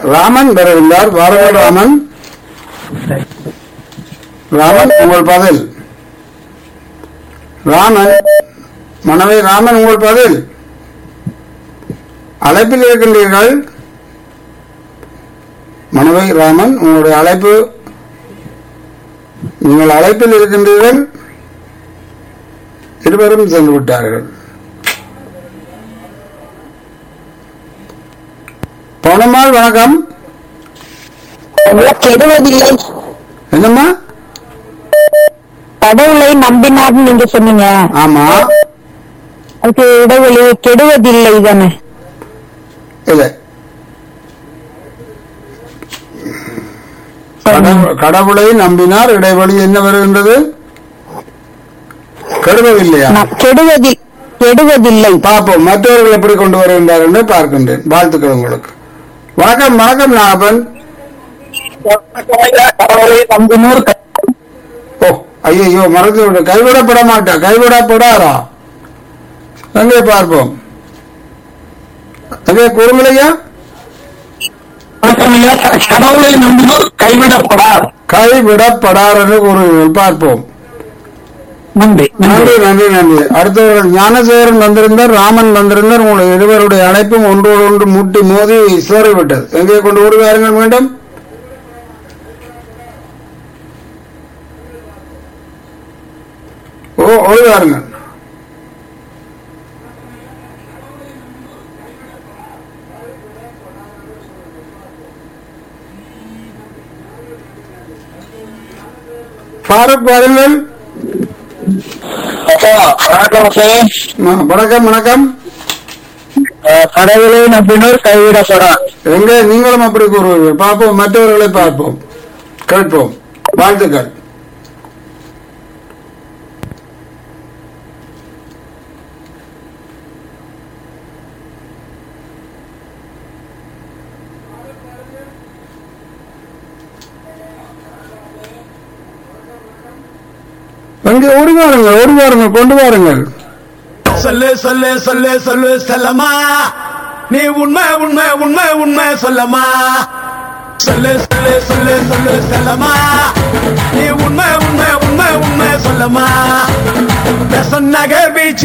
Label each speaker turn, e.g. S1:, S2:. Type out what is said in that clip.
S1: ராமன் வருகின்றார் வாருங்கள் ராமன் ராமன் உங்கள் பதில் ராமன் மனைவி ராமன் உங்கள் பதில் அழைப்பில் இருக்கின்றீர்கள் மனைவி ராமன் உங்களுடைய அழைப்பு நீங்கள் அழைப்பில் இருக்கின்றீர்கள் இருவரும் சென்று விட்டார்கள் பவுனம்மாள் வணக்கம்
S2: கெடுவதில்லை
S1: என்னம்மா
S2: கடவுளை நம்பினார்னு நீங்க சொன்னீங்க
S1: ஆமா
S2: அதுக்கு இடைவெளி கெடுவதில்லை தானே
S1: இல்லை கடவு- கடவுளை நம்பினார் இடைவெளி என்ன வருகின்றது கெடுவதில்லையா
S2: ந- கெடுவதில் கெடுவதில்லை
S1: பார்ப்போம் மற்றவர்கள் எப்படி கொண்டு வருகின்றார் என்று பார்க்கின்றேன் வாழ்த்துக்கள் உங்களுக்கு வணக்கம் வணக்கம் நாகப்பன்
S2: கடவுளை நம்பினோர்
S1: ஓ ஐயோ மறந்து விட கைவிடப்பட மாட்டா கைவிடப்படாரா அங்கே பார்ப்போம் அங்கே கூறுங்களையா
S2: கடவுளை நம்பினோர் கைவிடப்படார்
S1: கைவிடப்படார் என்று கூறுகிறீர்கள் பார்ப்போம்
S2: நன்றி
S1: நன்றி நன்றி நன்றி அடுத்தவர்கள் ஞானசேகரன் வந்திருந்தார் ராமன் வந்திருந்தார் உங்களுடைய இருவருடைய அழைப்பும் ஒன்றோடு ஒன்று முட்டி மோதி சோறிவிட்டது எங்கே கொண்டு ஓடுவாருங்கள் மீண்டும் ஓ ஓடுவாருங்கள் ஃபாரூக் வாருங்கள் ஆ, வணக்கம் வணக்கம்
S2: கடவுளை நம்பினோர் கைவிடப்படார்
S1: எங்க நீங்களும் அப்படி கூறுவீர்கள் பார்ப்போம் மற்றவர்களை பார்ப்போம் கேட்போம் வாழ்த்துக்கள் எங்கே ஓடி வாருங்கள் ஓடி வாருங்கள் கொண்டு வாருங்கள்
S3: சொல்லு சொல்லு சொல்லு சொல்லு செல்லம்மா நீ உண்மை உண்மை உண்மை உண்மை சொல்லம்மா சொல்லு சொல்லு சொல்லு சொல்லு செல்லம்மா நீ உண்மை உண்மை உண்மை உண்மை சொல்லம்மா பெசன் நகர் பீச்